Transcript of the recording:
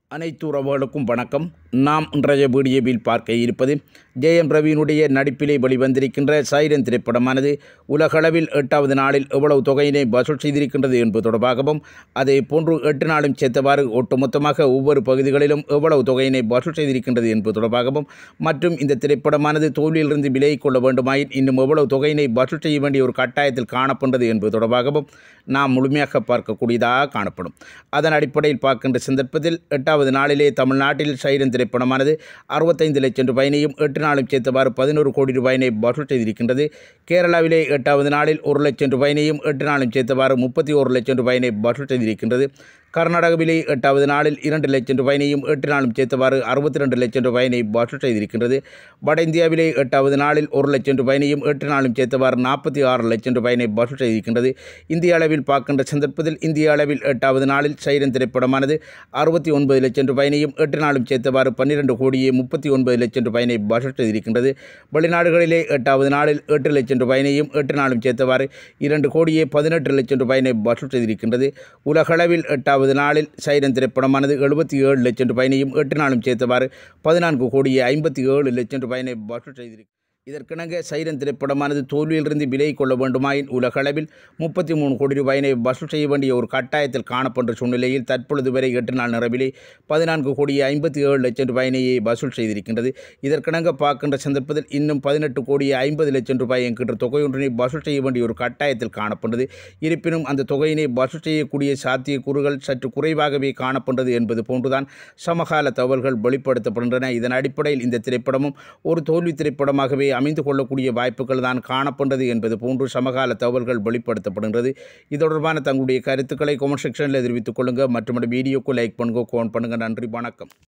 அனைத்து உறவுகளுக்கும் வணக்கம் நாம் இன்றைய வீடியோவில் பார்க்க இருப்பது ஜெயம் ரவியினுடைய நடிப்பிலே வெளிவந்திருக்கின்ற சைரன் திரைப்படமானது உலகளவில் எட்டாவது நாளில் எவ்வளவு தொகையினை வசூல் செய்திருக்கின்றது என்பது தொடர்பாகவும் அதே போன்று எட்டு நாளும் சேர்த்தவாறு ஒட்டுமொத்தமாக ஒவ்வொரு பகுதிகளிலும் எவ்வளவு தொகையினை வசூல் செய்திருக்கின்றது என்பது தொடர்பாகவும் மற்றும் இந்த திரைப்படமானது தோல்வியிலிருந்து விலகிக் கொள்ள வேண்டுமாயின் இன்னும் எவ்வளவு தொகையினை வசூல் செய்ய வேண்டிய ஒரு கட்டாயத்தில் காணப்படுகிறது என்பது தொடர்பாகவும் நாம் முழுமையாக பார்க்கக்கூடியதாக காணப்படும் அதன் அடிப்படையில் பார்க்கின்ற சந்தர்ப்பத்தில் எட்டாவது நாளிலே தமிழ்நாட்டில் சைரன் திரைப்படமானது அறுபத்தைந்து லட்சம் ரூபாயினையும் எட்டு நாளும் சேர்த்தவாறு பதினோரு கோடி ரூபாயினை வசூல் செய்திருக்கின்றது கேரளாவிலே எட்டாவது நாளில் ஒரு லட்சம் ரூபாயினையும் எட்டு நாளும் சேர்த்தவாறு முப்பத்தி ஒரு லட்சம் ரூபாயினை வசூல் செய்திருக்கின்றது கர்நாடகாவிலே எட்டாவது நாளில் இரண்டு லட்சம் ரூபாயினையும் எட்டு நாளும் சேர்த்தவாறு அறுபத்தி ரெண்டு லட்சம் ரூபாயினை வசூல் செய்திருக்கின்றது வட இந்தியாவிலே எட்டாவது நாளில் ஒரு லட்சம் ரூபாயினையும் எட்டு நாளும் சேர்த்தவாறு நாற்பத்தி ஆறு லட்சம் ரூபாயினை வசூல் செய்திருக்கின்றது இந்திய அளவில் பார்க்கின்ற சந்தர்ப்பத்தில் இந்திய அளவில் எட்டாவது நாளில் சைரன் திரைப்படமானது அறுபத்தி ஒன்பது லட்சம் ரூபாயினையும் எட்டு நாளும் சேர்த்தவாறு பன்னிரெண்டு கோடியே முப்பத்தி ஒன்பது லட்சம் ரூபாயினை வசூல் செய்திருக்கின்றது வெளிநாடுகளிலே எட்டாவது நாளில் எட்டு லட்சம் ரூபாயினையும் எட்டு நாளும் சேர்த்தவாறு இரண்டு கோடியே பதினெட்டு லட்சம் ரூபாயினை வசூல் செய்திருக்கின்றது உலகளவில் எட்டாவது நாளில் சைரன் திரைப்படமானது எழுபத்தி ஏழு லட்சம் ரூபாயினையும் எட்டு நாளும் சேர்த்தவாறு பதினான்கு கோடியே ஐம்பத்தி ஏழு லட்சம் ரூபாயினை வசூல் செய்திருக்கிறது இதற்கிணங்க சைரன் திரைப்படமானது தோல்வியிலிருந்து விலகிக் கொள்ள வேண்டுமாயின் உலகளவில் முப்பத்தி மூணு கோடி ரூபாயினை வசூல் செய்ய வேண்டிய ஒரு கட்டாயத்தில் காணப்பட்ட சூழ்நிலையில் தற்பொழுது வரை எட்டு நாள் நிறைவிலே பதினான்கு கோடியே ஐம்பத்தி ஏழு லட்சம் ரூபாயினையே வசூல் செய்திருக்கின்றது இதற்கிணங்க பார்க்கின்ற சந்தர்ப்பத்தில் இன்னும் பதினெட்டு கோடியே ஐம்பது லட்சம் ரூபாய் என்கின்ற தொகையொன்றினை வசூல் செய்ய வேண்டிய ஒரு கட்டாயத்தில் காணப்பட்டது இருப்பினும் அந்த தொகையினை வசூல் செய்யக்கூடிய சாத்தியக்கூறுகள் சற்று குறைவாகவே காணப்பட்டது என்பது போன்றுதான் சமகால தகவல்கள் வெளிப்படுத்தப்படுகின்றன இதன் அடிப்படையில் இந்த திரைப்படமும் ஒரு தோல்வி திரைப்படமாகவே அமைந்து கொள்ளக்கூடிய வாய்ப்புகள் தான் காணப்பட்டது என்பது போன்று சமகால தகவல்கள் வெளிப்படுத்தப்படுகின்றது இது தொடர்பான தங்களுடைய கருத்துக்களை கமெண்ட் செக்ஷனில் தெரிவித்துக் கொள்ளுங்கள் மற்றும் வீடியோக்கு லைக் பண்ணுங்க கோன் பண்ணுங்கள் நன்றி வணக்கம்